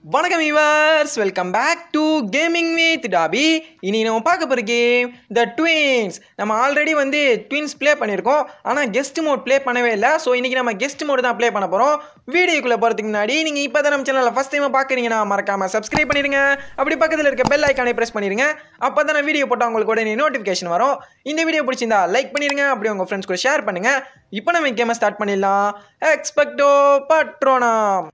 வணக்கம் viewers welcome back to gaming with Toby இனி நம்ம பார்க்க போகிற கேம் த ட்வின்ஸ் நம்ம ஆல்ரெடி வந்து ட்வின்ஸ் ப்ளே பண்ணியிருக்கோம் ஆனால் கெஸ்ட் மோட் ப்ளே பண்ணவே இல்லை ஸோ இன்றைக்கி நம்ம கெஸ்ட் மோடு தான் ப்ளே பண்ண போகிறோம் வீடியோக்குள்ளே போகிறதுக்கு முன்னாடி நீங்கள் இப்போ தான் நம்ம சேனலில் ஃபஸ்ட் டைம் பார்க்குறீங்கன்னா மறக்காமல் சப்ஸ்கிரைப் பண்ணிடுங்க அப்படி பக்கத்தில் இருக்க பெல் ஐக்கானை ப்ரெஸ் பண்ணிடுங்க அப்போ தான் நான் வீடியோ போட்டால் உங்களுக்கு உடனே நோட்டிஃபிகேஷன் வரும் இந்த வீடியோ பிடிச்சிருந்தா லைக் பண்ணிடுங்க அப்படி உங்கள் ஃப்ரெண்ட்ஸ் கூட ஷேர் பண்ணுங்கள் இப்போ நம்ம கேமை ஸ்டார்ட் பண்ணிடலாம் expecto patronum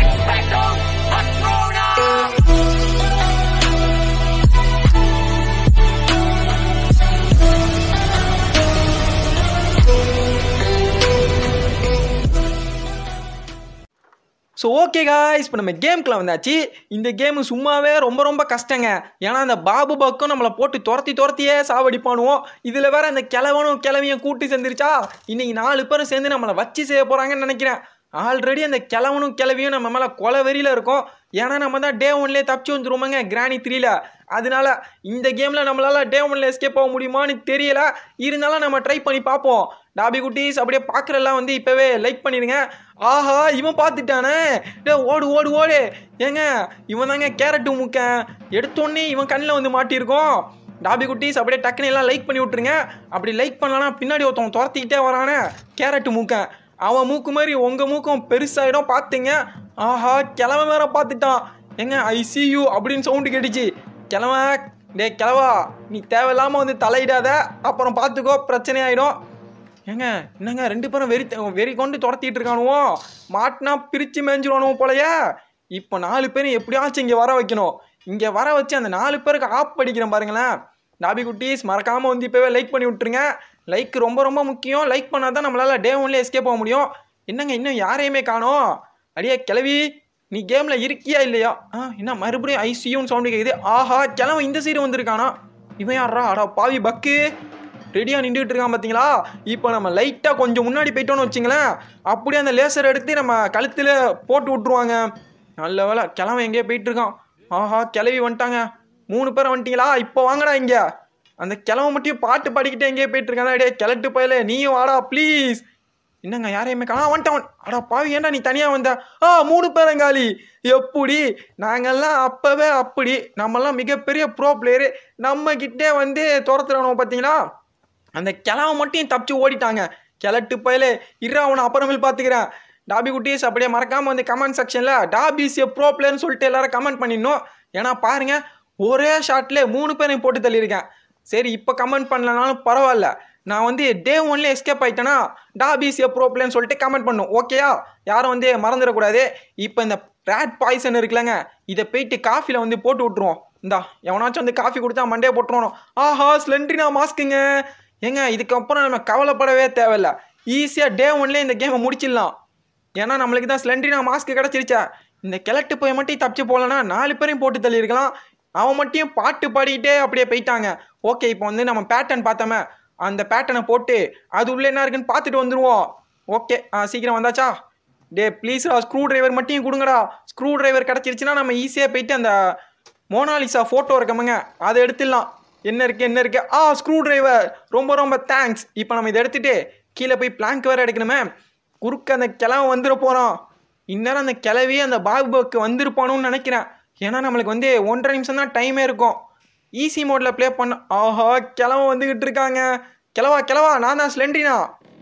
so okay guys இப்போ நம்ம கேம்குள்ள வந்தாச்சு இந்த கேமு சும்மாவே ரொம்ப ரொம்ப கஷ்டங்க ஏன்னா அந்த பாபு பக்கம் நம்மளை போட்டு துரத்தி துரத்தியே சாவடிப்பானுவோம் இதில் வேற அந்த கிழவனும் கிழவியும் கூட்டி சேர்ந்துருச்சா இன்னைக்கு நாலு பேரும் சேர்ந்து நம்மளை வச்சு செய்ய போகிறாங்கன்னு நினைக்கிறேன் ஆல்ரெடி அந்த கிழவனும் கிழவியும் நம்ம மேலே கொலை வெறியில் இருக்கும் ஏன்னா நம்ம தான் டே ஒன்லேயே தப்பிச்சு வந்துருவோமாங்க கிராணி த்ரீல அதனால இந்த கேமில் நம்மளால டே ஒன்ல எஸ்கேப் ஆக முடியுமான்னு தெரியல இருந்தாலும் நம்ம ட்ரை பண்ணி பார்ப்போம் டாபி குட்டீஸ் அப்படியே பார்க்குறெல்லாம் வந்து இப்போவே லைக் பண்ணிடுங்க ஆஹா இவன் பார்த்துட்டானே டே ஓடு ஓடு ஓடு ஏங்க இவன் தாங்க கேரட்டு முக்கன் எடுத்தோடனே இவன் கண்ணில் வந்து மாட்டியிருக்கோம் டாபி குட்டீஸ் அப்படியே டக்குன்னு எல்லாம் லைக் பண்ணி விட்ருங்க அப்படி லைக் பண்ணலன்னா பின்னாடி ஒருத்தவன் துரத்திக்கிட்டே வரானே கேரட்டு மூக்கன் அவன் மூக்கு மாதிரி உங்கள் மூக்கும் பெருசாயிடும் பார்த்தீங்க ஆஹா கிழமை வேற பார்த்துட்டான் ஏங்க ஐ சி யூ அப்படின்னு சவுண்டு கேட்டுச்சு கிழமை டே கிழவா நீ தேவையில்லாமல் வந்து தலையிடாத அப்புறம் பார்த்துக்கோ பிரச்சனை ஆகிடும் ஏங்க என்னங்க ரெண்டு பேரும் வெறி வெறி கொண்டு துரத்திட்டு இருக்கானுவோ மாட்டினா பிரித்து மேய்ஞ்சிருவானுவோ போலயே இப்போ நாலு பேரும் எப்படியாச்சும் இங்கே வர வைக்கணும் இங்கே வர வச்சு அந்த நாலு பேருக்கு ஆப் படிக்கிறேன் பாருங்களேன் டாபி குட்டீஸ் மறக்காமல் வந்து இப்போவே லைக் பண்ணி விட்ருங்க லைக் ரொம்ப ரொம்ப முக்கியம் லைக் பண்ணால் தான் நம்மளால் டே ஒன்லேயே எஸ்கேப் ஆக முடியும் என்னங்க இன்னும் யாரையுமே காணோம் அடியே கிளவி நீ கேமில் இருக்கியா இல்லையா ஆ என்ன மறுபடியும் ஐசியூன்னு சவுண்டு கேட்குது ஆஹா கிளவன் இந்த சைடு வந்திருக்கானா இவன் யாரா அடா பாவி பக்கு ரெடியாக நின்றுட்டு இருக்கான் பார்த்தீங்களா இப்போ நம்ம லைட்டாக கொஞ்சம் முன்னாடி போயிட்டோன்னு வச்சுங்களேன் அப்படியே அந்த லேசர் எடுத்து நம்ம கழுத்தில் போட்டு விட்ருவாங்க நல்ல வேலை கிளவன் எங்கேயோ போயிட்டு இருக்கான் ஆஹா கிளவி வந்துட்டாங்க மூணு பேரை வந்துட்டீங்களா இப்போ வாங்கடா இங்கே அந்த கிழமை மட்டும் பாட்டு பாடிக்கிட்டே எங்கேயோ போயிட்டு இருக்கானா டே கிளட்டு போயில நீயும் வாடா ப்ளீஸ் என்னங்க யாரையுமே காணா வந்துட்டான் அடா பாவி ஏன்டா நீ தனியாக வந்த ஆ மூணு பேரங்காலி எப்படி நாங்கெல்லாம் அப்போவே அப்படி நம்மெல்லாம் மிகப்பெரிய ப்ரோ பிளேயரு நம்ம கிட்டே வந்து துரத்துறணும் பார்த்தீங்களா அந்த கிழமை மட்டும் தப்பிச்சு ஓடிட்டாங்க கிழட்டு பயல இரு அவனை அப்புறமேல் பார்த்துக்கிறேன் டாபி குட்டீஸ் அப்படியே மறக்காமல் வந்து கமெண்ட் செக்ஷனில் டாபிஸ் ஏ ப்ரோ பிளேயர்னு சொல்லிட்டு எல்லாரும் கமெண்ட் பண்ணிடணும் ஏன்னா பாருங்க ஒரே ஷாட்ல மூணு பேரையும் போட்டு தள்ளியிருக்கேன் சரி இப்போ கமெண்ட் பண்ணலனாலும் பரவாயில்ல நான் வந்து டே ஒன்ல எஸ்கேப் ஆயிட்டேனா டாபிஸ் ஏ ப்ரோ பிளேன்னு சொல்லிட்டு கமெண்ட் பண்ணும் ஓகேயா யாரும் வந்து மறந்துடக்கூடாது இப்போ இந்த ரேட் பாய்சன் இருக்குல்லங்க இதை போயிட்டு காஃபியில் வந்து போட்டு விட்ருவோம் இந்தா எவனாச்சும் வந்து காஃபி கொடுத்தா மண்டே போட்டுருவோம் ஆஹா ஸ்லெண்ட்ரினா மாஸ்க்குங்க ஏங்க இதுக்கப்புறம் நம்ம கவலைப்படவே தேவையில்ல ஈஸியாக டே ஒன்லேயே இந்த கேமை முடிச்சிடலாம் ஏன்னா நம்மளுக்கு தான் ஸ்லெண்ட்ரினா மாஸ்க் கிடச்சிருச்சா இந்த கிழட்டு போய் மட்டும் தப்பிச்சு போகலன்னா நாலு பேரையும் போட்டு தள்ளியிருக்கலாம் அவன் மட்டும் பாட்டு பாடிக்கிட்டே அப்படியே போயிட்டாங்க ஓகே இப்போ வந்து நம்ம பேட்டர்ன் பார்த்தோமே அந்த பேட்டர்னை போட்டு அது உள்ளே என்ன இருக்குன்னு பார்த்துட்டு வந்துடுவோம் ஓகே ஆ சீக்கிரம் வந்தாச்சா டே ப்ளீஸ்ரா ஸ்க்ரூ டிரைவர் மட்டும் கொடுங்கடா ஸ்க்ரூ டிரைவர் கிடச்சிருச்சுன்னா நம்ம ஈஸியாக போயிட்டு அந்த மோனாலிசா ஃபோட்டோ இருக்கமுங்க அதை எடுத்துடலாம் என்ன இருக்குது என்ன இருக்குது ஆ ஸ்க்ரூ டிரைவர் ரொம்ப ரொம்ப தேங்க்ஸ் இப்போ நம்ம இதை எடுத்துகிட்டு கீழே போய் பிளாங்க் வேறு எடுக்கணுமே குறுக்க அந்த கிழமை வந்துட போகிறோம் இந்நேரம் அந்த கிளவி அந்த பாபுக்கு வந்திருப்பானுன்னு நினைக்கிறேன் ஏன்னா நம்மளுக்கு வந்து ஒன்றரை நிமிஷம் தான் டைமே இருக்கும் ஈஸி மோடில் ப்ளே பண்ண ஆஹா கிழமை வந்துக்கிட்டு இருக்காங்க கிழவா கிழவா நான் தான் ஸ்லெண்ட்ரினா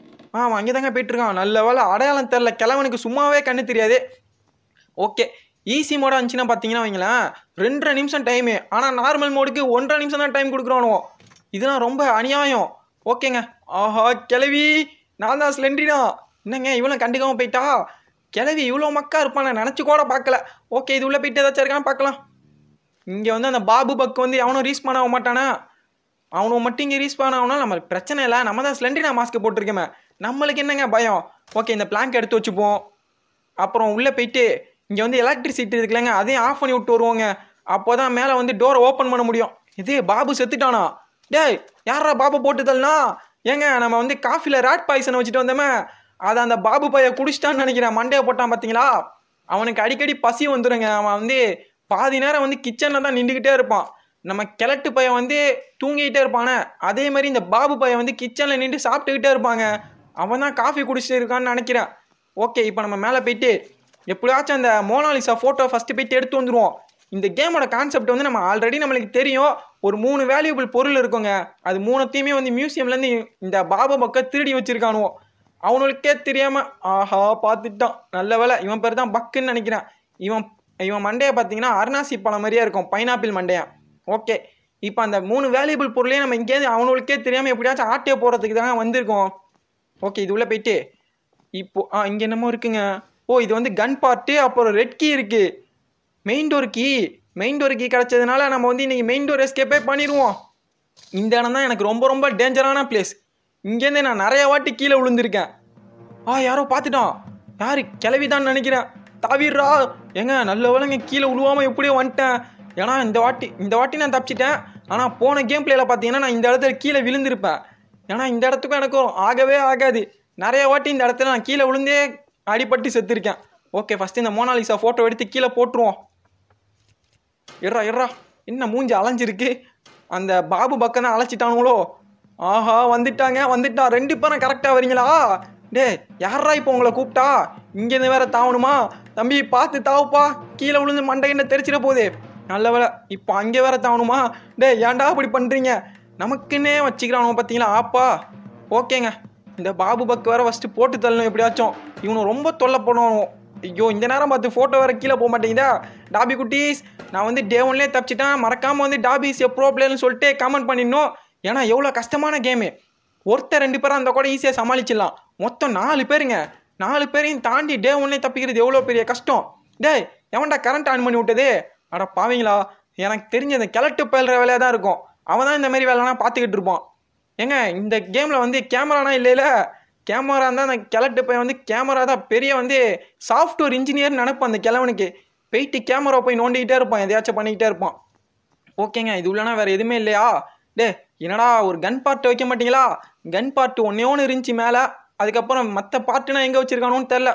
ஆ அங்கே தாங்க போயிட்டுருக்கான் நல்ல வேலை அடையாளம் தெரில கிழவனுக்கு சும்மாவே கண்ணு தெரியாது ஓகே ஈஸி மோடாக இருந்துச்சுன்னா பார்த்தீங்கன்னா வைங்களேன் ரெண்டரை நிமிஷம் டைமு ஆனால் நார்மல் மோடுக்கு ஒன்றரை நிமிஷம் தான் டைம் கொடுக்குறானுவோ இதெல்லாம் ரொம்ப அநியாயம் ஓகேங்க ஆஹா கிளவி நான் தான் ஸ்லெண்ட்ரினா என்னங்க இவ்வளோ கண்டுக்காமல் போயிட்டா கிளவி இவ்வளோ மக்கா இருப்பான் நான் நினச்சி கூட பார்க்கல ஓகே இது உள்ளே போயிட்டு ஏதாச்சும் இருக்கான்னு பார்க்கலாம் இங்கே வந்து அந்த பாபு பக் வந்து அவனும் ரீஸ் பண்ண ஆக மாட்டானா அவனும் மட்டும் இங்கே ரீஸ் பண்ண ஆகணும் நம்மளுக்கு பிரச்சனை இல்லை நம்ம தான் ஸ்லெண்ட்ரினா மாஸ்க் போட்டிருக்கேமே நம்மளுக்கு என்னங்க பயம் ஓகே இந்த பிளாங்க் எடுத்து வச்சுப்போம் அப்புறம் உள்ளே போயிட்டு இங்கே வந்து எலக்ட்ரிசிட்டி இருக்குல்லங்க அதையும் ஆஃப் பண்ணி விட்டு வருவோங்க அப்போ தான் மேலே வந்து டோரை ஓப்பன் பண்ண முடியும் இது பாபு செத்துட்டானா டேய் யாரா பாபு போட்டு தள்ளனா ஏங்க நம்ம வந்து காஃபியில் ராட் பாய்சனை வச்சுட்டு வந்தோமே அதை அந்த பாபு பைய குடிச்சிட்டான்னு நினைக்கிறேன் மண்டையை போட்டான் பார்த்தீங்களா அவனுக்கு அடிக்கடி பசி வந்துடுங்க அவன் வந்து பாதி நேரம் வந்து கிச்சனில் தான் நின்றுக்கிட்டே இருப்பான் நம்ம கிழட்டு பையன் வந்து தூங்கிக்கிட்டே இருப்பானே அதே மாதிரி இந்த பாபு பையன் வந்து கிச்சனில் நின்று சாப்பிட்டுக்கிட்டே இருப்பாங்க அவன் தான் காஃபி குடிச்சிட்டு இருக்கான்னு நினைக்கிறேன் ஓகே இப்போ நம்ம மேலே போயிட்டு எப்படியாச்சும் அந்த மோனாலிசா ஃபோட்டோ ஃபஸ்ட்டு போயிட்டு எடுத்து வந்துருவோம் இந்த கேமோட கான்செப்ட் வந்து நம்ம ஆல்ரெடி நம்மளுக்கு தெரியும் ஒரு மூணு வேல்யூபிள் பொருள் இருக்குங்க அது மூணுத்தையுமே வந்து மியூசியம்லேருந்து இந்த பாபா பக்க திருடி வச்சிருக்கானுவோ அவனுக்கே தெரியாம ஆஹா பார்த்துட்டான் நல்ல வேலை இவன் பேர் தான் பக்குன்னு நினைக்கிறேன் இவன் இவன் மண்டையை பார்த்தீங்கன்னா அருணாசி பழம் மாதிரியே இருக்கும் பைனாப்பிள் மண்டையா ஓகே இப்போ அந்த மூணு வேல்யூபிள் பொருளையும் நம்ம இங்கேருந்து அவனுக்கே தெரியாமல் எப்படியாச்சும் ஆட்டையை போகிறதுக்கு தாங்க வந்திருக்கோம் ஓகே இது உள்ளே போயிட்டு இப்போ ஆ இங்கே என்னமோ இருக்குங்க ஓ இது வந்து கன் பார்ட்டு அப்புறம் ரெட் கீ இருக்கு main door key main door key கிடச்சதுனால நம்ம வந்து இன்னைக்கு மெயின் டோர் எஸ்கேப்பே பண்ணிடுவோம் இந்த இடம் தான் எனக்கு ரொம்ப ரொம்ப டேஞ்சரான பிளேஸ் இங்கேருந்து நான் நிறைய வாட்டி கீழே விழுந்திருக்கேன் ஆ யாரோ பார்த்துட்டான் யாரு கிளவிதான் நினைக்கிறேன் தாவிடுறா ஏங்க நல்ல வேலைங்க கீழே விழுவாம எப்படியோ வந்துட்டேன் ஏன்னா இந்த வாட்டி இந்த வாட்டி நான் தப்பிச்சிட்டேன் ஆனால் போன கேம் பிளேல பார்த்தீங்கன்னா நான் இந்த இடத்துல கீழே விழுந்திருப்பேன் ஏன்னா இந்த இடத்துக்கும் எனக்கும் ஆகவே ஆகாது நிறைய வாட்டி இந்த இடத்துல நான் கீழே விழுந்தே அடிபட்டு செத்துருக்கேன் ஓகே ஃபஸ்ட்டு இந்த மோனாலிசா ஃபோட்டோ எடுத்து கீழே போட்டுருவோம் எட்ரா எட்ரா என்ன மூஞ்சி அலைஞ்சிருக்கு அந்த பாபு பக்கம் தான் அழைச்சிட்டானுங்களோ ஆஹா வந்துட்டாங்க வந்துட்டா ரெண்டு பேரும் கரெக்டாக வரீங்களா டே யாரா இப்போ உங்களை கூப்பிட்டா இங்கேருந்து வேற தாவணுமா தம்பி பார்த்து தாவுப்பா கீழே விழுந்து மண்டை என்ன தெரிச்சிட போகுது நல்ல வேலை இப்போ அங்கே வேற தாவணுமா டே ஏன்டா அப்படி பண்ணுறீங்க நமக்குன்னே வச்சுக்கிறானோ பார்த்தீங்களா ஆப்பா ஓகேங்க இந்த பாபு பக் வேற ஃபஸ்ட்டு போட்டு தள்ளணும் எப்படியாச்சும் இவனை ரொம்ப தொல்லை பண்ணுவோம் ஐயோ இந்த நேரம் பார்த்து ஃபோட்டோ வேற கீழே போக மாட்டேங்குதா டாபி குட்டீஸ் நான் வந்து டே ஒன்லேயே தப்பிச்சிட்டேன் மறக்காமல் வந்து டாபிஸ் ப்ரோ பிளேயர்னு சொல்லிட்டு கமெண்ட் பண்ணிடணும் ஏன்னா எவ்வளோ கஷ்டமான கேமு ஒருத்தர் ரெண்டு பேரும் அந்த கூட ஈஸியாக சமாளிச்சிடலாம் மொத்தம் நாலு பேருங்க நாலு பேரையும் தாண்டி டே ஒன்லேயே தப்பிக்கிறது எவ்வளோ பெரிய கஷ்டம் டேய் எவன்டா கரண்ட் ஆன் பண்ணி விட்டது அட பாவீங்களா எனக்கு தெரிஞ்ச இந்த கிழட்டு பயில்ற வேலையாக தான் இருக்கும் அவன் தான் இந்த மாதிரி வேலைலாம் பார்த்துக்கிட்டு இருப்பான் ஏங்க இந்த கேமில் வந்து கேமரானா இல்லைல்ல கேமரா இருந்தால் அந்த கிழட்டு பையன் வந்து கேமரா தான் பெரிய வந்து சாஃப்ட்வேர் இன்ஜினியர் நினைப்பான் அந்த கிழவனுக்கு போயிட்டு கேமரா போய் நோண்டிக்கிட்டே இருப்பான் எதையாச்சும் பண்ணிக்கிட்டே இருப்பான் ஓகேங்க இது உள்ளனா வேறு எதுவுமே இல்லையா டே என்னடா ஒரு கன் பார்ட் வைக்க மாட்டீங்களா கன் பார்ட் ஒன்றே ஒன்று இருந்துச்சு மேலே அதுக்கப்புறம் மற்ற பார்ட்டுனா எங்கே வச்சுருக்கானோன்னு தெரில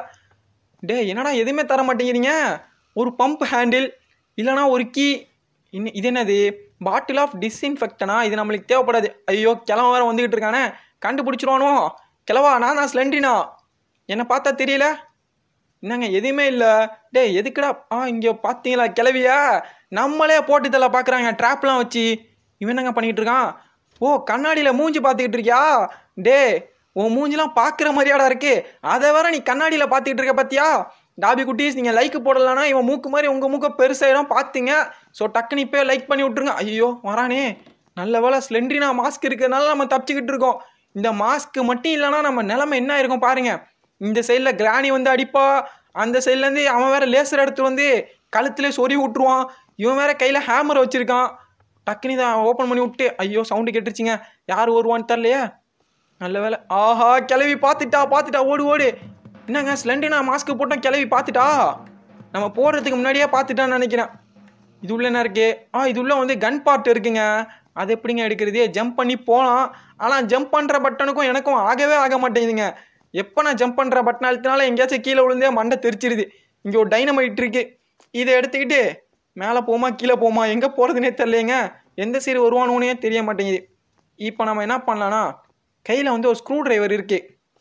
டே என்னடா எதுவுமே தர மாட்டேங்கிறீங்க ஒரு பம்ப் ஹேண்டில் இல்லைனா ஒரு கீ இன்னும் இது என்னது பாட்டில் ஆஃப் டிஸ்இன்ஃபெக்டனா இது நம்மளுக்கு தேவைப்படாது ஐயோ கிழவ வேற வந்துக்கிட்டு இருக்கானே கண்டுபிடிச்சிருவானோ கிழவா நான் தான் ஸ்லெண்ட்ரினா என்னை பார்த்தா தெரியல என்னங்க எதுவுமே இல்லை டேய் எதுக்குடா ஆ இங்கே பார்த்தீங்களா கிளவியா நம்மளே போட்டு தள்ள பார்க்குறாங்க ட்ராப்லாம் வச்சு இவன் என்னங்க பண்ணிக்கிட்டு இருக்கான் ஓ கண்ணாடியில் மூஞ்சி பார்த்துக்கிட்டு இருக்கியா டே உன் மூஞ்சிலாம் பார்க்குற மாதிரியாடா இருக்கு அதை வேற நீ கண்ணாடியில் பார்த்துக்கிட்டு இருக்க பார்த்தியா டாபி குட்டீஸ் நீங்கள் லைக் போடலன்னா இவன் மூக்கு மாதிரி உங்கள் மூக்க பெருசாயிடும் பார்த்தீங்க ஸோ டக்குன்னு இப்போ லைக் பண்ணி விட்ருங்க ஐயோ வரானே நல்ல வேலை ஸ்லெண்ட்ரினா மாஸ்க் இருக்கிறதுனால நம்ம தப்பிச்சுக்கிட்டு இருக்கோம் இந்த மாஸ்க் மட்டும் இல்லைன்னா நம்ம நிலமை என்ன இருக்கும் பாருங்க இந்த சைடில் கிராணி வந்து அடிப்பா அந்த சைட்லேருந்து அவன் வேற லேசர் எடுத்து வந்து கழுத்துல சொறி விட்டுருவான் இவன் வேற கையில் ஹேமர் வச்சிருக்கான் டக்குனு இதை ஓப்பன் பண்ணி விட்டு ஐயோ சவுண்டு கேட்டுருச்சுங்க யார் வருவான்னு தெரிலையே நல்ல வேலை ஆஹா கிளவி பார்த்துட்டா பார்த்துட்டா ஓடு ஓடு என்னங்க ஸ்லெண்டினா மாஸ்க் போட்டோம் கிளவி பார்த்துட்டா நம்ம போடுறதுக்கு முன்னாடியே பார்த்துட்டான்னு நினைக்கிறேன் இது உள்ள என்ன இருக்கு ஆ இது உள்ள வந்து கன் பார்ட் இருக்குங்க அது எப்படிங்க எடுக்கிறது ஜம்ப் பண்ணி போகலாம் ஆனால் ஜம்ப் பண்ணுற பட்டனுக்கும் எனக்கும் ஆகவே ஆக மாட்டேங்குதுங்க எப்போ நான் ஜம்ப் பண்ணுற பட்டன் அழுத்தினாலும் எங்கேயாச்சும் கீழே விழுந்தே மண்டை தெரிச்சிருது இங்கே ஒரு டைனமைட் இருக்கு இதை எடுத்துக்கிட்டு மேலே போமா கீழே போமா எங்கே போகிறதுனே தெரியலைங்க எந்த சைடு வருவானுன்னே தெரிய மாட்டேங்குது இப்போ நம்ம என்ன பண்ணலான்னா கையில் வந்து ஒரு ஸ்க்ரூ டிரைவர் இருக்கு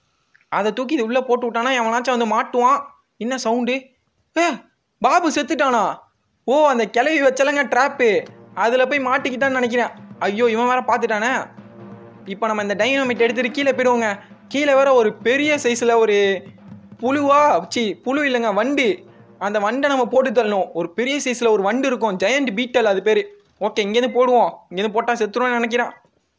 அதை தூக்கி இது உள்ளே போட்டு விட்டானா எவனாச்சும் வந்து மாட்டுவான் என்ன சவுண்டு ஏ பாபு செத்துட்டானா ஓ அந்த கிளவி வச்சலங்க ட்ராப்பு அதில் போய் மாட்டிக்கிட்டான்னு நினைக்கிறேன் ஐயோ இவன் வேற பார்த்துட்டானே இப்போ நம்ம இந்த டைனமிட் எடுத்துட்டு கீழே போயிடுவோங்க கீழே வேற ஒரு பெரிய சைஸில் ஒரு புழுவா சி புழு இல்லைங்க வண்டு அந்த வண்டை நம்ம போட்டு தள்ளணும் ஒரு பெரிய சைஸில் ஒரு வண்டு இருக்கும் ஜெயண்ட் பீட்டல் அது பேர் ஓகே இங்கேருந்து போடுவோம் இங்கேருந்து போட்டால் செத்துருவோம்னு நினைக்கிறேன்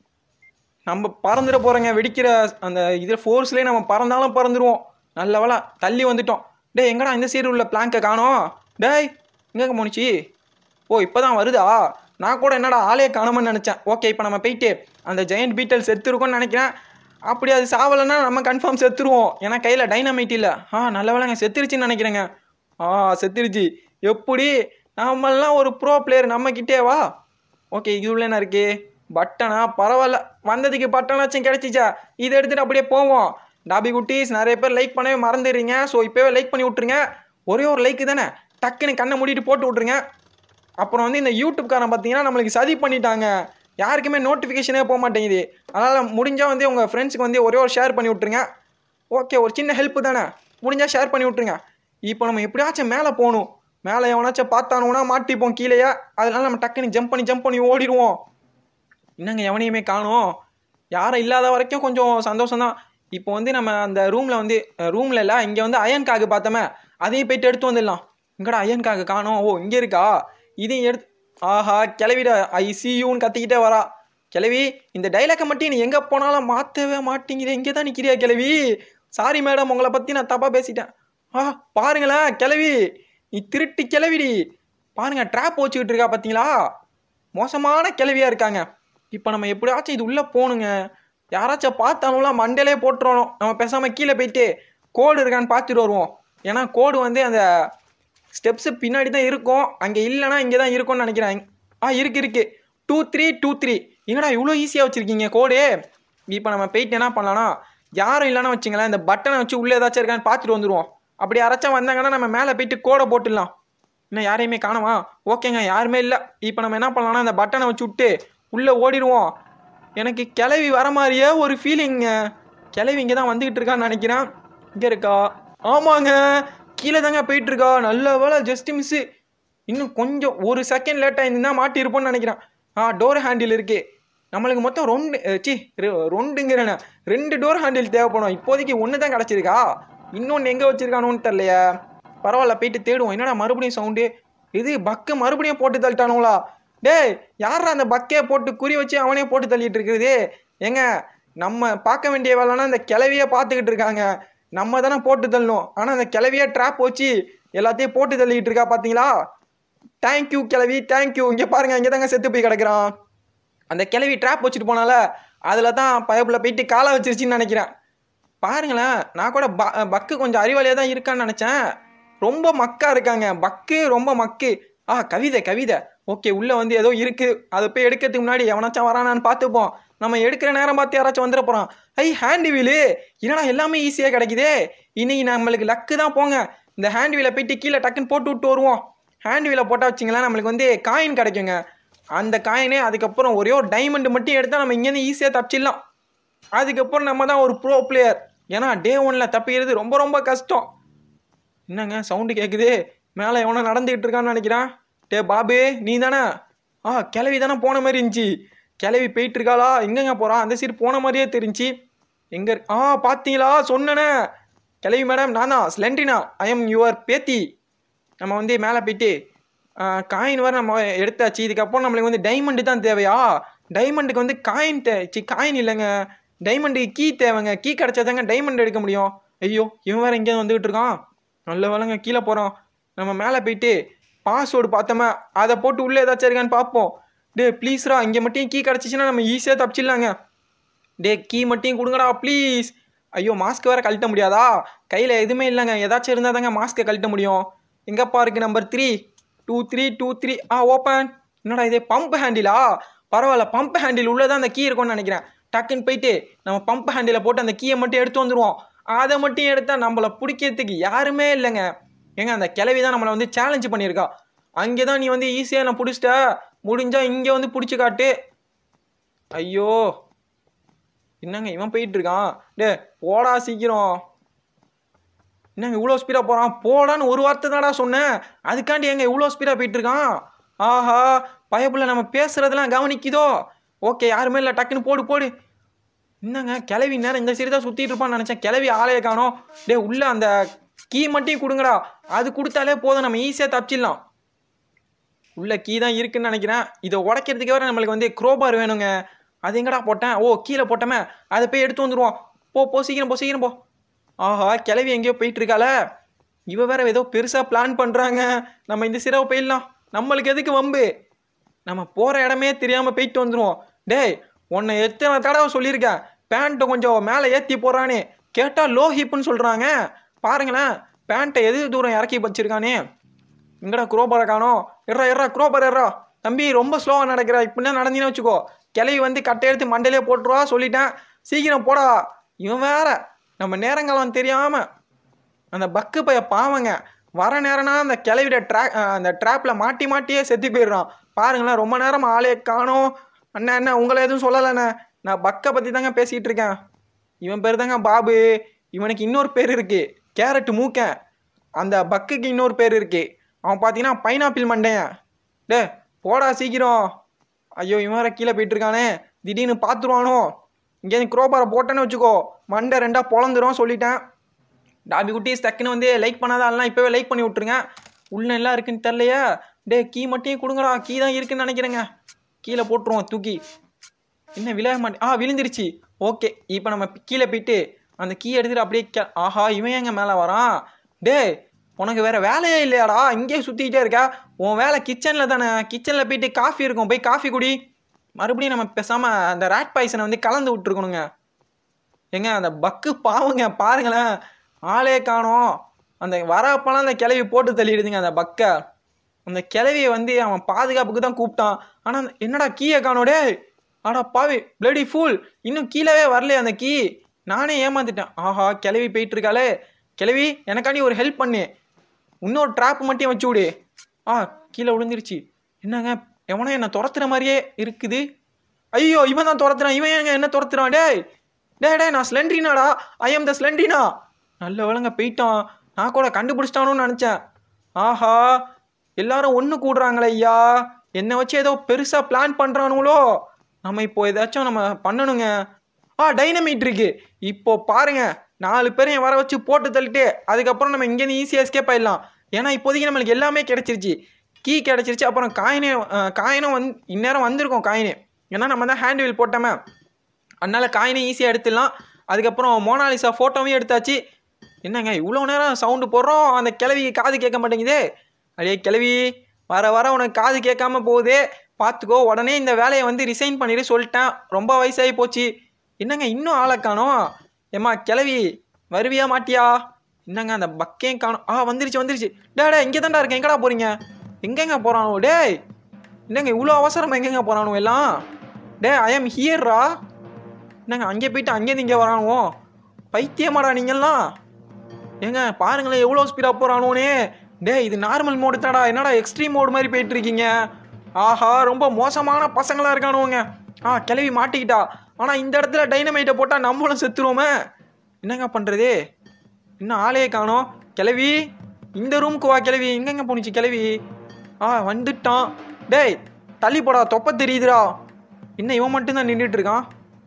நம்ம பறந்துட போகிறோங்க வெடிக்கிற அந்த இதில் ஃபோர்ஸ்லேயே நம்ம பறந்தாலும் பறந்துடுவோம் நல்ல வேலை தள்ளி வந்துட்டோம் டேய் எங்கடா இந்த சைடு உள்ள பிளாங்கை காணோம் டேய் எங்கே போணுச்சு ஓ இப்போ தான் வருதா நான் கூட என்னடா ஆளே காணோம்னு நினச்சேன் ஓகே இப்போ நம்ம போயிட்டு அந்த ஜெயண்ட் பீட்டல் செத்துருக்கோம்னு நினைக்கிறேன் அப்படி அது சாவலைன்னா நம்ம கன்ஃபார்ம் செத்துருவோம் ஏன்னா கையில் டைனமைட் இல்லை ஆ நல்ல வேலைங்க செத்துருச்சுன்னு நினைக்கிறேங்க ஆ செத்துருச்சு எப்படி நம்மெல்லாம் ஒரு ப்ரோ பிளேயர் நம்மக்கிட்டே வா ஓகே இது உள்ள என்ன இருக்கு பட்டனா பரவாயில்ல வந்ததுக்கு பட்டனாச்சும் கிடைச்சிச்சா இதை எடுத்துட்டு அப்படியே போவோம் டாபி குட்டீஸ் நிறைய பேர் லைக் பண்ணவே மறந்துடுறீங்க ஸோ இப்போவே லைக் பண்ணி விட்ருங்க ஒரே ஒரு லைக் தானே டக்குன்னு கண்ணை மூடிட்டு போட்டு விட்ருங்க அப்புறம் வந்து இந்த யூடியூப்காரன் பார்த்தீங்கன்னா நம்மளுக்கு சதி பண்ணிட்டாங்க யாருக்குமே நோட்டிஃபிகேஷனே போக மாட்டேங்குது அதனால் முடிஞ்சால் வந்து உங்கள் ஃப்ரெண்ட்ஸுக்கு வந்து ஒரே ஒரு ஷேர் பண்ணி விட்ருங்க ஓகே ஒரு சின்ன ஹெல்ப் தானே முடிஞ்சால் ஷேர் பண்ணி விட்ருங்க இப்போ நம்ம எப்படியாச்சும் மேலே போகணும் மேலே எவனாச்சும் பார்த்தானுன்னா மாட்டிப்போம் கீழேயே அதனால நம்ம டக்குன்னு ஜம்ப் பண்ணி ஜம்ப் பண்ணி ஓடிடுவோம் என்னங்க எவனையுமே காணோம் யாரும் இல்லாத வரைக்கும் கொஞ்சம் சந்தோஷம்தான் இப்போ வந்து நம்ம அந்த ரூமில் வந்து ரூமில் இல்லை இங்கே வந்து அயன் காகு பார்த்தோமே அதையும் போயிட்டு எடுத்து வந்துடலாம் இங்கடா அயன் காகு காணோம் ஓ இங்கே இருக்கா இதையும் எடுத்து ஆஹா கிளவிட ஐ யூன்னு கத்திக்கிட்டே வரா கிளவி இந்த டைலாக்கை மட்டும் நீ எங்கே போனாலும் மாற்றவே மாட்டேங்கிற இங்கே தான் நிற்கிறியா கிளவி சாரி மேடம் உங்களை பற்றி நான் தப்பாக பேசிட்டேன் ஆ பாருங்களேன் கிளவி நீ திருட்டு கிளவிடி பாருங்க ட்ராப் வச்சுக்கிட்டு இருக்கா பார்த்தீங்களா மோசமான கிளவியாக இருக்காங்க இப்போ நம்ம எப்படியாச்சும் இது உள்ளே போகணுங்க யாராச்சும் பார்த்தாலும் மண்டையிலே போட்டுறணும் நம்ம பேசாமல் கீழே போயிட்டு கோடு இருக்கான்னு பார்த்துட்டு வருவோம் ஏன்னா கோடு வந்து அந்த ஸ்டெப்ஸு பின்னாடி தான் இருக்கும் அங்கே இல்லைன்னா இங்கே தான் இருக்கும்னு நினைக்கிறேன் ஆ இருக்கு இருக்கு டூ த்ரீ டூ த்ரீ என்னடா இவ்வளோ ஈஸியாக வச்சுருக்கீங்க கோடு இப்போ நம்ம போயிட்டு என்ன பண்ணலாம்னா யாரும் இல்லைன்னா வச்சுங்களேன் இந்த பட்டனை வச்சு உள்ளே ஏதாச்சும் இருக்கான்னு பார்த்துட்டு வந்துடுவோம் அப்படி யாராச்சும் வந்தாங்கன்னா நம்ம மேலே போயிட்டு கோடை போட்டுடலாம் இன்னும் யாரையுமே காணவா ஓகேங்க யாருமே இல்லை இப்போ நம்ம என்ன பண்ணலாம்னா இந்த பட்டனை வச்சு விட்டு உள்ளே ஓடிடுவோம் எனக்கு கிளவி வர மாதிரியே ஒரு ஃபீலிங்க கிளவி இங்கே தான் வந்துக்கிட்டு இருக்கான்னு நினைக்கிறேன் இங்கே இருக்கா ஆமாங்க கீழே தாங்க போயிட்டு இருக்கா நல்ல வேலை ஜஸ்ட் மிஸ்ஸு இன்னும் கொஞ்சம் ஒரு செகண்ட் லேட்டாக இருந்தால் மாட்டியிருப்போம்னு நினைக்கிறேன் ஆ டோர் ஹேண்டில் இருக்கு நம்மளுக்கு மொத்தம் ரெண்டு அஹ், சி ரெ- ரெண்டுங்கிறேனே ரெண்டு டோர் ஹேண்டில் தேவைப்படும் இப்போதைக்கு ஒன்று தான் கிடச்சிருக்கா இன்னொன்று எங்கே வச்சிருக்கானோன்னு தெரியலையே பரவாயில்ல போயிட்டு தேடுவோம் என்னடா மறுபடியும் சவுண்டு இது பக்கு மறுபடியும் போட்டு தள்ளிட்டானுங்களா டேய் யாரா அந்த பக்கே போட்டு குறி வச்சு அவனே போட்டு தள்ளிட்டு இருக்குது ஏங்க நம்ம பார்க்க வேண்டிய வேலைன்னா இந்த கிளவியே பார்த்துக்கிட்டு இருக்காங்க நம்ம தானே போட்டு தள்ளணும் ஆனால் அந்த கிளவியே ட்ராப் வச்சு எல்லாத்தையும் போட்டு தள்ளிக்கிட்டு இருக்கா பார்த்தீங்களா தேங்க்யூ கிளவி தேங்க்யூ இங்கே பாருங்க இங்கே தாங்க செத்து போய் கிடக்குறான் அந்த கிளவி ட்ராப் வச்சுட்டு போனால அதில் தான் பயப்புல போயிட்டு காலை வச்சிருச்சுன்னு நினைக்கிறேன் பாருங்களேன் நான் கூட ப பக்கு கொஞ்சம் அறிவாளியாக தான் இருக்கான்னு நினச்சேன் ரொம்ப மக்கா இருக்காங்க பக்கு ரொம்ப மக்கு ஆ கவிதை கவிதை ஓகே உள்ளே வந்து ஏதோ இருக்குது அதை போய் எடுக்கிறதுக்கு முன்னாடி எவனாச்சும் வரானான்னு பார்த்துப்போம் நம்ம எடுக்கிற நேரம் பார்த்து யாராச்சும் வந்துட போகிறான் ஐ ஹேண்ட் வீலு என்னடா எல்லாமே ஈஸியாக கிடைக்குதே இன்னைக்கு நம்மளுக்கு லக்கு தான் போங்க இந்த ஹேண்ட் வீலை போயிட்டு கீழே டக்குன்னு போட்டு விட்டு வருவோம் ஹேண்ட் வீலை போட்டால் வச்சிங்களேன் நம்மளுக்கு வந்து காயின் கிடைக்குங்க அந்த காயினே அதுக்கப்புறம் ஒரே ஒரு டைமண்ட் மட்டும் எடுத்தால் நம்ம இங்கேருந்து ஈஸியாக தப்பிச்சிடலாம் அதுக்கப்புறம் நம்ம தான் ஒரு ப்ரோ பிளேயர் ஏன்னா டே ஒனில் தப்பிக்கிறது ரொம்ப ரொம்ப கஷ்டம் என்னங்க சவுண்டு கேட்குது மேலே எவனோ நடந்துக்கிட்டு இருக்கான்னு நினைக்கிறேன் டே பாபு நீ தானே ஆ கிளவி தானே போன மாதிரி இருந்துச்சு கிளவி போயிட்டு இருக்காளா எங்கங்க போகிறான் அந்த சைடு போன மாதிரியே தெரிஞ்சு எங்கே ஆ பார்த்தீங்களா சொன்னனே கிளவி மேடம் நான் தான் ஸ்லெண்டினா ஐ எம் யுவர் பேத்தி நம்ம வந்து மேலே போயிட்டு காயின் வர நம்ம எடுத்தாச்சு இதுக்கப்புறம் நம்மளுக்கு வந்து டைமண்டு தான் தேவையா டைமண்டுக்கு வந்து காயின் தே சி காயின் இல்லைங்க டைமண்டுக்கு கீ தேவைங்க கீ கிடச்சாதாங்க டைமண்ட் எடுக்க முடியும் ஐயோ இவன் வேற எங்கேயும் வந்துகிட்டு இருக்கான் நல்ல வேலைங்க கீழே போகிறோம் நம்ம மேலே போயிட்டு பாஸ்வேர்டு பார்த்தோமா அதை போட்டு உள்ளே ஏதாச்சும் இருக்கான்னு பார்ப்போம் டே ப்ளீஸ்ரா இங்கே மட்டும் கீ கிடச்சிச்சின்னா நம்ம ஈஸியாக தப்பிச்சிடலாங்க டே கீ மட்டும் கொடுங்கடா ப்ளீஸ் ஐயோ மாஸ்க் வேற கழட்ட முடியாதா கையில் எதுவுமே இல்லைங்க ஏதாச்சும் இருந்தால் தாங்க மாஸ்க்கை கழட்ட முடியும் எங்கப்பா இருக்கு number three two three two three ஆ ஓப்பன் என்னடா இதே பம்ப் ஹேண்டிலா பரவாயில்ல பம்ப் ஹேண்டில் உள்ளே தான் அந்த கீ இருக்கும்னு நினைக்கிறேன் டக்குன்னு போயிட்டு நம்ம பம்ப் ஹேண்டில் போட்டு அந்த கீயை மட்டும் எடுத்து வந்துடுவோம் அதை மட்டும் எடுத்தால் நம்மளை பிடிக்கிறதுக்கு யாருமே இல்லைங்க ஏங்க அந்த கிளவி தான் நம்மளை வந்து சேலஞ்சு பண்ணியிருக்கா அங்கே தான் நீ வந்து ஈஸியாக நான் பிடிச்சிட்ட முடிஞ்சா இங்கே வந்து பிடிச்சி காட்டு ஐயோ என்னங்க இவன் போயிட்டு இருக்கான் டே போடா சீக்கிரம் என்னங்க இவ்வளோ ஸ்பீடாக போகிறான் போடான்னு ஒரு வார்த்தை தாடா சொன்னேன் அதுக்காண்டி எங்க இவ்வளோ ஸ்பீடாக போயிட்டு இருக்கான் ஆஹா பயப்புள்ள நம்ம பேசுறதெல்லாம் கவனிக்குதோ ஓகே யாருமே இல்லை டக்குன்னு போடு போடு என்னங்க கிளவி நேரம் இந்த சைடு தான் சுற்றிட்டு இருப்பான்னு நினச்சேன் கிளவி ஆளைய காணோம் டே உள்ள அந்த கீ மட்டும் கொடுங்கடா அது கொடுத்தாலே போதும் நம்ம ஈஸியாக தப்பிச்சிடலாம் உள்ள கீ தான் இருக்குன்னு நினைக்கிறேன் இதை உடைக்கிறதுக்கு வேற நம்மளுக்கு வந்து குரோபார் வேணுங்க அது எங்கடா போட்டேன் ஓ கீழே போட்டோமே அதை போய் எடுத்து வந்துடுவோம் போ போ சீக்கிரம் போ சீக்கிரம் போ ஆஹா கிளவி எங்கேயோ போயிட்டு இருக்காள இவ வேற ஏதோ பெருசாக பிளான் பண்ணுறாங்க நம்ம இந்த சிரவை போயிடலாம் நம்மளுக்கு எதுக்கு வம்பு நம்ம போகிற இடமே தெரியாமல் போயிட்டு வந்துடுவோம் டேய் உன்னை எத்தனை தடவை சொல்லியிருக்கேன் பேண்ட்டை கொஞ்சம் மேலே ஏற்றி போடுறானே கேட்டால் லோ ஹிப்புன்னு சொல்கிறாங்க பாருங்களேன் பேண்ட்டை எது தூரம் இறக்கி வச்சிருக்கானே எங்கடா குரோபரை காணோம் எட்ரா எட்ரா குரோபர் எட்ரா தம்பி ரொம்ப ஸ்லோவாக நடக்கிற இப்படின்னா நடந்தீன்னு வச்சுக்கோ கிளவி வந்து கட்டை எடுத்து மண்டையிலே போட்டுருவா சொல்லிட்டேன் சீக்கிரம் போடா இவன் வேற நம்ம நேரங்காலம் தெரியாமல் அந்த பக்கு பைய பாவங்க வர நேரம்னா அந்த கிளவிட ட்ரா அந்த ட்ராப்பில் மாட்டி மாட்டியே செத்து போயிடுறான் பாருங்களேன் ரொம்ப நேரம் ஆளே காணோம் அண்ணா அண்ணா உங்களை எதுவும் சொல்லலைண்ணே நான் பக்கை பற்றி தாங்க பேசிகிட்டு இருக்கேன் இவன் பேர் தாங்க பாபு இவனுக்கு இன்னொரு பேர் இருக்கு கேரட் மூக்கன் அந்த பக்குக்கு இன்னொரு பேர் இருக்கு அவன் பார்த்தீங்கன்னா பைனாப்பிள் மண்டையன் டே போடா சீக்கிரம் ஐயோ இவன் வேற கீழே போயிட்டு இருக்கானே திடீர்னு பார்த்துருவானோ இங்கேருந்து குரோபாரை போட்டேன்னு வச்சுக்கோ மண்டை ரெண்டாக பொழந்துரும் சொல்லிட்டேன் டாபி குட்டீஸ் டக்குன்னு வந்து லைக் பண்ணாதான் இப்போவே லைக் பண்ணி விட்ருங்க உள்ள எல்லாம் இருக்குன்னு தெரிலையா டே கீ மட்டும் கொடுங்கடா கீ தான் இருக்குன்னு நினைக்கிறேங்க கீழே போட்டுருவோம் தூக்கி என்ன விழ மாட்டே ஆ விழுந்துருச்சு ஓகே இப்போ நம்ம கீழே போயிட்டு அந்த கீ எடுத்துட்டு அப்படியே கே ஆஹா இவன் எங்க மேலே வரான் டே உனக்கு வேற வேலையே இல்லையாடா இங்கேயே சுற்றிக்கிட்டே இருக்க உன் வேலை கிச்சனில் தானே கிச்சனில் போயிட்டு காஃபி இருக்கும் போய் காஃபி குடி மறுபடியும் நம்ம பேசாமல் அந்த ரேட் பாய்சனை வந்து கலந்து விட்டுருக்கணுங்க ஏங்க அந்த பக்கு பாவங்க பாருங்களேன் ஆளே காணோம் அந்த வரப்பெல்லாம் அந்த கிளவி போட்டு தள்ளிடுதுங்க அந்த பக்கை அந்த கிளவியை வந்து அவன் பாதுகாப்புக்கு தான் கூப்பிட்டான் ஆனால் என்னடா கீயை காணோம் டேய் ஆடா பாவி பிளடி ஃபூல் இன்னும் கீழவே வரலையே அந்த கீ நானே ஏமாந்துட்டேன் ஆஹா கிளவி போயிட்டு இருக்காளே கிளவி எனக்காண்டி ஒரு ஹெல்ப் பண்ணு இன்னொரு ட்ராப் மட்டும் வச்சு விடு ஆ கீழே விழுந்துருச்சு என்னங்க எவனோ என்னை துரத்துற மாதிரியே இருக்குது ஐயோ இவன் தான் துரத்துறான் இவன் ஏங்க என்ன துரத்துறான் டேய் டேய் டேய் நான் ஸ்லெண்ட்ரினாடா ஐ எம் த ஸ்லெண்ட்ரினா நல்ல வேலைங்க போயிட்டான் நான் கூட கண்டுபிடிச்சிட்டானோன்னு நினச்சேன் ஆஹா எல்லாரும் ஒன்று கூடுறாங்களே ஐயா என்னை வச்சு ஏதோ பெருசாக பிளான் பண்ணுறானுங்களோ நம்ம இப்போ ஏதாச்சும் நம்ம பண்ணணுங்க ஆ டைனமைட் இருக்கு இப்போ பாருங்க நாலு பேரையும் வர வச்சு போட்டு தள்ளிட்டு அதுக்கப்புறம் நம்ம இங்கேருந்து ஈஸியாக எஸ்கேப் ஆயிடலாம் ஏன்னா இப்போதைக்கு நம்மளுக்கு எல்லாமே கிடைச்சிருச்சு கீ கிடைச்சிருச்சு அப்புறம் காயினே காயினும் வந்து இந்நேரம் வந்திருக்கும் காயினு ஏன்னா நம்ம தான் ஹேண்ட் வீல் போட்டோமே அதனால காயினை ஈஸியாக எடுத்துடலாம் அதுக்கப்புறம் மோனாலிசா ஃபோட்டோவையும் எடுத்தாச்சு என்னங்க இவ்வளோ நேரம் சவுண்டு போடுறோம் அந்த கிளவி காது கேட்க மாட்டேங்குதே அடே கிளவி வர வர உனக்கு காது கேட்காம போகுது பார்த்துக்கோ உடனே இந்த வேலையை வந்து ரிசைன் பண்ணிட்டு சொல்லிட்டேன் ரொம்ப வயசாகி போச்சு என்னங்க இன்னும் ஆளை காணோம் ஏம்மா கிளவி வருவியா மாட்டியா என்னங்க அந்த பக்கையும் காணோம் ஆ வந்துருச்சு வந்துருச்சு டே டே இங்கே தான்டா இருக்கேன் எங்கடா போகிறீங்க எங்கெங்க போகிறானோ டேய் என்னங்க இவ்வளோ அவசரமா எங்கெங்க போகிறானோ எல்லாம் டே ஐ எம் ஹியர்ரா என்னங்க அங்கே போயிட்டு அங்கேருந்து இங்கே வரானுவோ பைத்தியமாடா நீங்கெல்லாம் ஏங்க பாருங்களேன் எவ்வளோ ஸ்பீடாக போகிறானுவனே டேய் இது நார்மல் மோடு தாடா என்னடா எக்ஸ்ட்ரீம் மோடு மாதிரி போயிட்டு இருக்கீங்க ஆஹா ரொம்ப மோசமான பசங்களாக இருக்கானுவங்க ஆ கிளவி மாட்டிக்கிட்டா ஆனால் இந்த இடத்துல டைனமைட்டை போட்டால் நம்மளும் செத்துருவோமே என்னங்க பண்ணுறது இன்னும் ஆளையே காணோம் கிளவி இந்த ரூமுக்கு வா கிளவி எங்கெங்க போணுச்சு கிளவி ஆ வந்துட்டான் டேய் தள்ளி போடா தொப்ப தெரியுதுடா இன்னும் இவன் மட்டும்தான் நின்றுட்டு இருக்கான்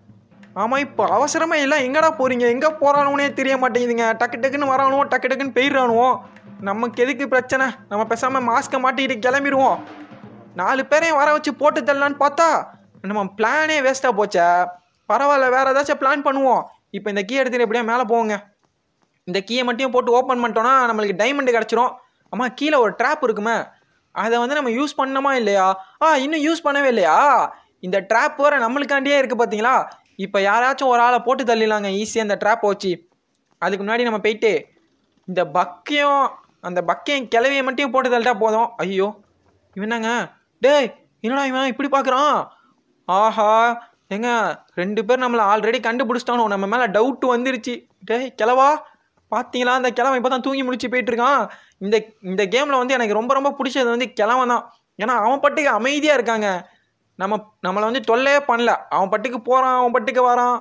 ஆமாம் இப்போ அவசரமாக எல்லாம் எங்கடா போகிறீங்க எங்கே போகிறானுவனே தெரிய மாட்டேங்குதுங்க டக்கு டக்குன்னு வரானுவோ டக்கு டக்குன்னு போயிடுறானுவோ நமக்கு எதுக்கு பிரச்சனை நம்ம பேசாமல் மாஸ்க்கை மாட்டிக்கிட்டு கிளம்பிடுவோம் நாலு பேரையும் வர வச்சு போட்டு தரலான்னு பார்த்தா நம்ம பிளானே வேஸ்ட்டாக போச்சே பரவாயில்ல வேறு ஏதாச்சும் பிளான் பண்ணுவோம் இப்போ இந்த கீ எடுத்துட்டு எப்படியா மேலே போவோங்க இந்த கீயை மட்டும் போட்டு ஓப்பன் பண்ணிட்டோன்னா நம்மளுக்கு டைமண்ட் கிடச்சிரும் அம்மா கீழே ஒரு ட்ராப் இருக்குமே அதை வந்து நம்ம யூஸ் பண்ணோமா இல்லையா ஆ இன்னும் யூஸ் பண்ணவே இல்லையா இந்த ட்ராப் வர நம்மளுக்காண்டியே இருக்குது பார்த்தீங்களா இப்போ யாராச்சும் ஒரு ஆளை போட்டு தள்ளிடலாங்க ஈஸியாக இந்த ட்ராப்பை வச்சு அதுக்கு முன்னாடி நம்ம போயிட்டு இந்த பக்கையும் அந்த பக்கையும் கிளவியை மட்டும் போட்டு தள்ளிட்டா போதும் ஐயோ இவனாங்க டேய் என்னடா இவன் இப்படி பார்க்குறான் ஆஹா ஏங்க ரெண்டு பேர் நம்மளை ஆல்ரெடி கண்டுபிடிச்சிட்டானோ நம்ம மேலே டவுட் வந்துருச்சு டேய் கிளவா பார்த்தீங்களா அந்த கிழவன் இப்போ தான் தூங்கி முடிச்சு போயிட்டு இருக்கான் இந்த இந்த கேமில் வந்து எனக்கு ரொம்ப ரொம்ப பிடிச்சது வந்து கிழவன் தான் ஏன்னா அவன் பட்டுக்கு அமைதியாக இருக்காங்க நம்ம நம்மளை வந்து தொல்லையே பண்ணல அவன் பட்டுக்கு போகிறான் அவன் பட்டுக்கு வரான்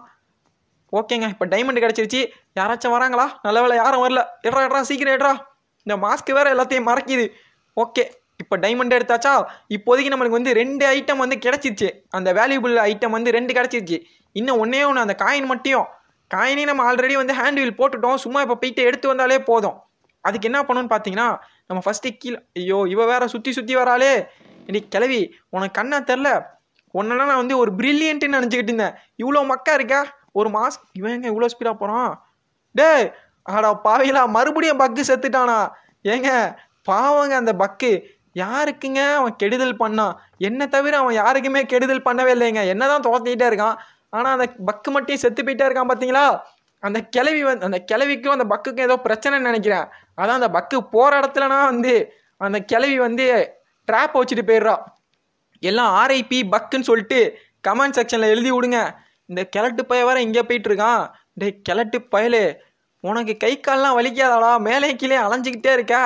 ஓகேங்க இப்போ டைமண்ட் கிடச்சிருச்சு யாராச்சும் வராங்களா நல்ல வேலை யாரும் வரல எட்ரா எட்ரா சீக்கிரம் எட்ரா இந்த மாஸ்க் வேறு எல்லாத்தையும் மறக்கிது ஓகே இப்போ டைமண்ட் எடுத்தாச்சா இப்போதைக்கு நம்மளுக்கு வந்து ரெண்டு ஐட்டம் வந்து கிடச்சிருச்சு அந்த வேல்யூபிள் ஐட்டம் வந்து ரெண்டு கிடச்சிருச்சு இன்னும் ஒன்றே ஒன்று அந்த காயின் மட்டும் காயினே நம்ம ஆல்ரெடி வந்து ஹேண்ட் வீல் போட்டுட்டோம் சும்மா இப்போ போயிட்டு எடுத்து வந்தாலே போதும் அதுக்கு என்ன பண்ணணும்னு பார்த்தீங்கன்னா நம்ம ஃபஸ்ட்டு கீழே ஐயோ இவ வேற சுற்றி சுற்றி வராளே இன்னைக்கு கிளவி உனக்கு கண்ணா தெரில உன்னெல்லாம் நான் வந்து ஒரு பிரில்லியன்ட்டுன்னு நினச்சிக்கிட்டு இருந்தேன் இவ்வளோ மக்கா இருக்கா ஒரு மாஸ் இவன் எங்க இவ்வளோ ஸ்பீடாக போகிறான் டேய் ஆடா பாவிலா மறுபடியும் பக்கு செத்துட்டானா ஏங்க பாவங்க அந்த பக்கு யாருக்குங்க அவன் கெடுதல் பண்ணான் என்ன தவிர அவன் யாருக்குமே கெடுதல் பண்ணவே இல்லைங்க என்ன தான் துரத்திக்கிட்டே இருக்கான் ஆனால் அந்த பக்கு மட்டும் செத்து போயிட்டே இருக்கான் பார்த்தீங்களா அந்த கிளவி வந்து அந்த கிளவிக்கும் அந்த பக்குக்கும் ஏதோ பிரச்சனைன்னு நினைக்கிறேன் அதான் அந்த பக்கு போகிற இடத்துலனா வந்து அந்த கிளவி வந்து ட்ராப் வச்சுட்டு போயிடுறா எல்லாம் ஆர்ஐபி பக்குன்னு சொல்லிட்டு கமெண்ட் செக்ஷனில் எழுதி விடுங்க இந்த கிழட்டு பய வேற இங்கே போயிட்டு இருக்கான் டேய் கிழட்டு பயலே உனக்கு கை கால்லாம் வலிக்காதாடா மேலே கீழே அலைஞ்சிக்கிட்டே இருக்கா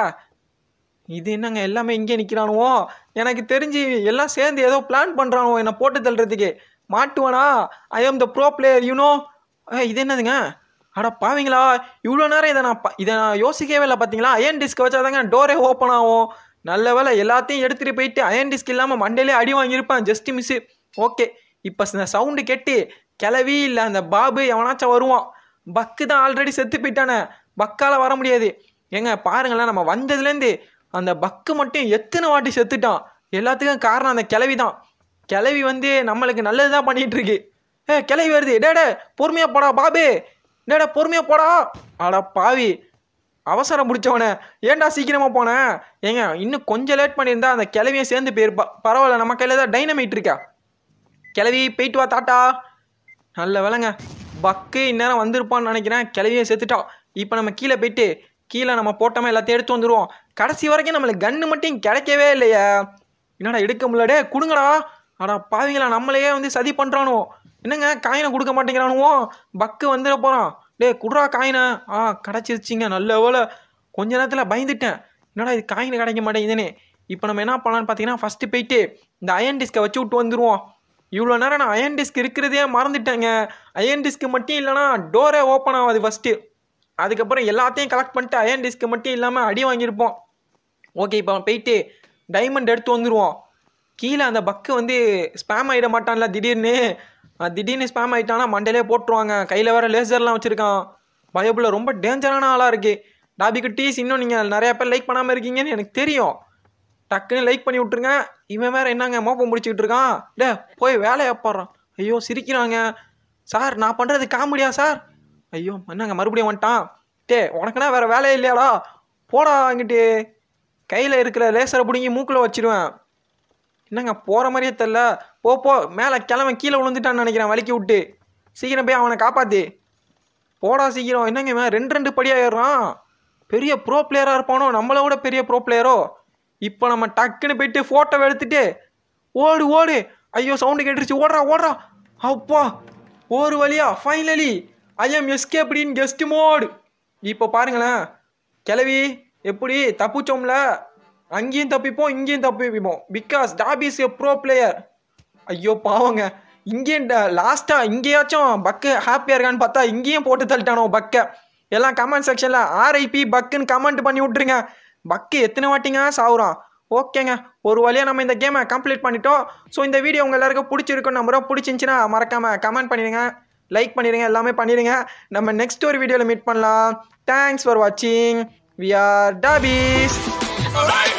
இது என்னங்க எல்லாமே இங்கே நிற்கிறானுவோ எனக்கு தெரிஞ்சு எல்லாம் சேர்ந்து ஏதோ பிளான் பண்ணுறானுவோ என்னை போட்டு தள்ளுறதுக்கு மாட்டுவானா ஐ ஆம் த ப்ரோ பிளேயர் யூனோ இது என்னதுங்க அட பாவீங்களா இவ்வளோ நேரம் இதை நான் ப- இதை நான் யோசிக்கவே இல்லை பார்த்தீங்களா அயன் டிஸ்க் வச்சாதாங்க டோரே ஓப்பன் ஆகும் நல்ல வேலை எல்லாத்தையும் எடுத்துகிட்டு போயிட்டு அயன் டிஸ்க் இல்லாமல் மண்டையிலே அடி வாங்கியிருப்பேன் ஜஸ்ட் மிஸ்ஸு ஓகே இப்போ இந்த சவுண்டு கேட்டு கிளவி இல்லை அந்த பாபு எவனாச்சும் வருவான் பக்கு தான் ஆல்ரெடி செத்து போயிட்டானே பக்கால வர முடியாது ஏங்க பாருங்களேன் நம்ம வந்ததுலேருந்து அந்த பக்கு மட்டும் எத்தனை வாட்டி செத்துட்டான் எல்லாத்துக்கும் காரணம் அந்த கிளவி தான் கிளவி வந்து நம்மளுக்கு நல்லது தான் பண்ணிட்டு இருக்கு ஏ கிளவி வருது டேடே பொறுமையா போடா பாபு டேடா பொறுமையா போடா அட பாவி அவசரம் பிடிச்சவனே ஏன்டா சீக்கிரமா போனேன் ஏங்க இன்னும் கொஞ்சம் லேட் பண்ணியிருந்தா அந்த கிளவியை சேர்ந்து போயிருப்பா பரவாயில்ல நம்ம கையில் தான் டைனமைட் இருக்கா கிளவி போயிட்டு வா தாத்தா நல்ல வேலைங்க பக்கு இந்நேரம் வந்திருப்பான்னு நினைக்கிறேன் கிளவியை செத்துட்டான் இப்போ நம்ம கீழே போயிட்டு கீழே நம்ம போட்டோமா எல்லாத்தையும் எடுத்து வந்துடுவோம் கடைசி வரைக்கும் நம்மளுக்கு கன்று மட்டும் கிடைக்கவே இல்லையே என்னடா எடுக்க முடியல டே கொடுங்கடா அடா பாவிங்களா நம்மளையே வந்து சதி பண்ணுறானோ என்னங்க காயினை கொடுக்க மாட்டேங்கிறானுவோ பக்கு வந்துட போகிறான் டே குடுறா காயினை ஆ கிடச்சிருச்சிங்க நல்ல வேலை கொஞ்ச நேரத்தில் பயந்துட்டேன் என்னடா இது காயின் கிடைக்க மாட்டேங்குதுன்னு இப்போ நம்ம என்ன பண்ணலான்னு பார்த்தீங்கன்னா ஃபஸ்ட்டு போயிட்டு இந்த அயன் டிஸ்கை வச்சு விட்டு வந்துடுவோம் இவ்வளோ நேரம் நான் அயன் டிஸ்க் இருக்கிறதே மறந்துட்டேங்க அயன் டிஸ்க் மட்டும் இல்லைனா டோரே ஓப்பன் ஆகாது ஃபஸ்ட்டு அதுக்கப்புறம் எல்லாத்தையும் கலெக்ட் பண்ணிட்டு அயன் டிஸ்க் மட்டும் இல்லாமல் அடி வாங்கியிருப்போம் ஓகே இப்போ போயிட்டு டைமண்ட் எடுத்து வந்துடுவோம் கீழே அந்த பக்கு வந்து ஸ்பேம் ஆகிட மாட்டான்ல திடீர்னு அஹ் திடீர்னு ஸ்பேம் ஆகிட்டானா மண்டையிலே போட்டுருவாங்க கையில் வேற லேசர்லாம் வச்சுருக்கான் பயபுள்ள ரொம்ப டேஞ்சரான ஆளாக இருக்குது டாபி குட்டீஸ் இன்னும் நீங்கள் நிறைய பேர் லைக் பண்ணாமல் இருக்கீங்கன்னு எனக்கு தெரியும் டக்குன்னு லைக் பண்ணி விட்ருங்க இவன் வேற என்னங்க மோப்பம் முடிச்சுக்கிட்டு இருக்கான் டே போய் வேலையை போடுறான் ஐயோ சிரிக்கிறாங்க சார் நான் பண்ணுறது காமெடியா சார் ஐயோ என்னங்க மறுபடியும் வந்துட்டான் டே உனக்குனா வேற வேலையே இல்லையாடா போடா அங்கிட்டு கையில் இருக்கிற லேசரை பிடுங்கி மூக்கில் வச்சிருவேன் என்னங்க போகிற மாதிரியே தெரில போ போ மேலே கிளம்ப கீழே விழுந்துட்டான்னு நினைக்கிறேன் வலிக்கி விட்டு சீக்கிரம் போய் அவனை காப்பாத்து போடா சீக்கிரம் என்னங்க இவன் ரெண்டு ரெண்டு படியாக ஏறுறான் பெரிய ப்ரோ பிளேயராக இருப்பானோ நம்மளை விட பெரிய ப்ரோ பிளேயரோ இப்போ நம்ம டக்குன்னு போயிட்டு ஃபோட்டோ எடுத்துட்டு ஓடு ஓடு ஐயோ சவுண்டு கேட்டுருச்சு ஓடுறா ஓடுறா அப்பா ஒரு வழியா finally I am escaped in guest mode இப்போ பாருங்களேன் கிளவி எப்படி தப்பிச்சோம்ல அங்கேயும் தப்பிப்போம் இங்கேயும் தப்பிப்போம் because Toby is a pro player ஐயோ பாவங்க இங்கேயும் லாஸ்ட்டாக இங்கேயாச்சும் பக்கு ஹாப்பியாக இருக்கான்னு பார்த்தா இங்கேயும் போட்டு தள்ளிட்டானோ பக்கை எல்லாம் கமெண்ட் செக்ஷனில் ஆர்ஐபி பக்குன்னு கமெண்ட் பண்ணி விட்ருங்க பக்கு எத்தனை வாட்டிங்க சாவுறான் ஓகேங்க ஒரு வழியாக நம்ம இந்த கேமை கம்ப்ளீட் பண்ணிட்டோம் ஸோ இந்த வீடியோ உங்கள் எல்லாருக்கும் பிடிச்சிருக்கும் நம்புறோம் பிடிச்சிருந்துச்சின்னா மறக்காமல் கமெண்ட் பண்ணிடுங்க லைக் பண்ணிடுங்க எல்லாமே பண்ணிடுங்க நம்ம நெக்ஸ்ட் ஒரு வீடியோவில் மீட் பண்ணலாம் தேங்க்ஸ் ஃபார் வாட்சிங் வி ஆர் டாபீஸ் Alright.